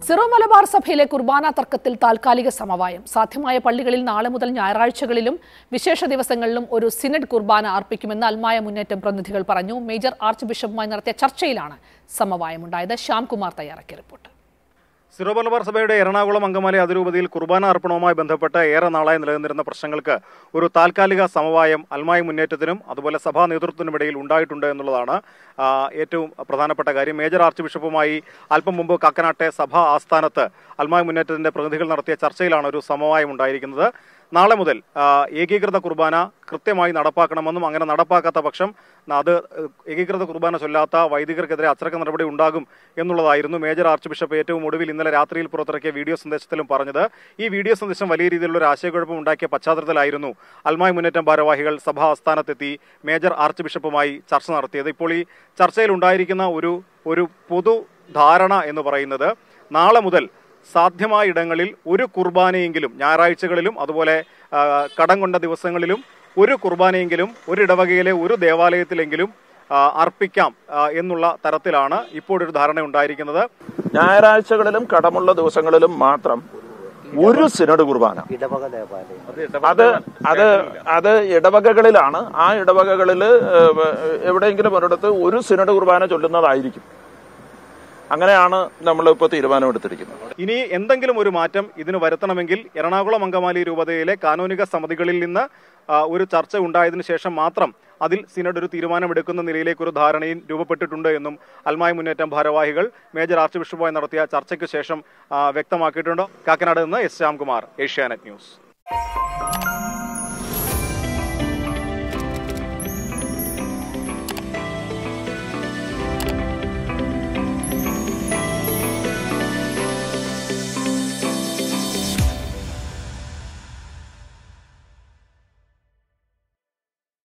Syro Malabar സഭയിലെ കുർബാന തർക്കത്തിൽ താൽക്കാലിക സമവായം സാധ്യമായ പള്ളികളിൽ നാളെ മുതൽ ഞായറാഴ്ചകളിലും വിശേഷ ദിവസങ്ങളിലും ഒരു സിനഡ് കുർബാന അർപ്പിക്കുമെന്ന് അൽമായ മുന്നേറ്റം പ്രതിനിധികൾ പറഞ്ഞു മേജർ ആർച്ച് ബിഷപ്പുമായി നടത്തിയ ചർച്ചയിലാണ് സമവായമുണ്ടായത് ശ്യാംകുമാർ തയ്യാറാക്കിയ റിപ്പോർട്ട് സിറോ മലബാർ സഭയുടെ എറണാകുളം അങ്കമാലി അതിരൂപതയിൽ കുർബാന അർപ്പണവുമായി ബന്ധപ്പെട്ട് ഏറെ നാളായി നിലനിന്നിരുന്ന പ്രശ്നങ്ങൾക്ക് ഒരു താൽക്കാലിക സമവായം അൽമായ മുന്നേറ്റത്തിനും അതുപോലെ സഭാ നേതൃത്വത്തിനുമിടയിൽ ഉണ്ടായിട്ടുണ്ട് എന്നുള്ളതാണ് ആ, ഏറ്റവും പ്രധാനപ്പെട്ട കാര്യം മേജർ ആർച്ച് ബിഷപ്പുമായി അല്പം മുമ്പ് കാക്കനാട്ടെ സഭാ ആസ്ഥാനത്ത് അൽമായ മുന്നേറ്റത്തിന്റെ പ്രതിനിധികൾ നടത്തിയ ചർച്ചയിലാണ് ഒരു സമവായം ഉണ്ടായിരിക്കുന്നത് നാളെ മുതൽ ആ, ഏകീകൃത കുർബാന കൃത്യമായി നടപ്പാക്കണമെന്നും അങ്ങനെ നടപ്പാക്കാത്ത പക്ഷം അത് ഏകീകൃത കുർബാന ചൊല്ലാത്ത വൈദികർക്കെതിരെ അച്ചടക്ക നടപടി ഉണ്ടാകും എന്നുള്ളതായിരുന്നു മേജർ ആർച്ച് ബിഷപ്പ് ഏറ്റവും ഒടുവിൽ ഇന്നലെ രാത്രിയിൽ പുറത്തിറക്കിയ വീഡിയോ സന്ദേശത്തിലും പറഞ്ഞത് ഈ വീഡിയോ സന്ദേശം വലിയ രീതിയിലുള്ള ഒരു ആശയക്കുഴപ്പം ഉണ്ടാക്കിയ പശ്ചാത്തലത്തിലായിരുന്നു അൽമായ മുന്നേറ്റം ഭാരവാഹികൾ സഭാ ആസ്ഥാനത്തെത്തി മേജർ ആർച്ച് ബിഷപ്പുമായി ചർച്ച നടത്തിയത് ഇപ്പോൾ ഈ ചർച്ചയിൽ ഉണ്ടായിരിക്കുന്ന ഒരു ഒരു പൊതു ധാരണ എന്ന് പറയുന്നത് നാളെ മുതൽ സാധ്യമായ ഇടങ്ങളിൽ ഒരു കുർബാനയെങ്കിലും ഞായറാഴ്ചകളിലും അതുപോലെ ആ, കടം കൊണ്ട ദിവസങ്ങളിലും ഒരു കുർബാനയെങ്കിലും ഒരു ഇടവകയിലെ ഒരു ദേവാലയത്തിലെങ്കിലും ആ, അർപ്പിക്കാം ആ, എന്നുള്ള തരത്തിലാണ് ഇപ്പോഴൊരു ധാരണ ഉണ്ടായിരിക്കുന്നത് ഞായറാഴ്ചകളിലും കടമുള്ള ദിവസങ്ങളിലും മാത്രം ഒരു സിനഡ് കുർബാന അത് അത് അത് ഇടവകകളിലാണ് ആ ഇടവകകളിൽ എവിടെയെങ്കിലും ഒരിടത്ത് ഒരു സിനഡ് കുർബാന ചൊല്ലുന്നതായിരിക്കും അങ്ങനെയാണ് നമ്മളിപ്പോൾ തീരുമാനമെടുത്തിരിക്കുന്നത് ഇനി എന്തെങ്കിലും ഒരു മാറ്റം ഇതിന് വരുത്തണമെങ്കിൽ എറണാകുളം അങ്കമാലി രൂപതയിലെ കാനോനിക സമിതികളിൽ നിന്ന് ആ, ഒരു ചർച്ച ഉണ്ടായതിനു ശേഷം മാത്രം അതിൽ സിനഡ് ഒരു തീരുമാനമെടുക്കുന്ന നിലയിലേക്ക് ഒരു ധാരണയും രൂപപ്പെട്ടിട്ടുണ്ട് എന്നും അൽമായ മുന്നേറ്റം ഭാരവാഹികൾ മേജർ ആർച്ച് ബിഷപ്പുമായി നടത്തിയ ചർച്ചയ്ക്ക് ശേഷം ആ, വ്യക്തമാക്കിയിട്ടുണ്ട് കാക്കനാട് നിന്ന് എസ് ശ്യാംകുമാർ ഏഷ്യാനെറ്റ് ന്യൂസ്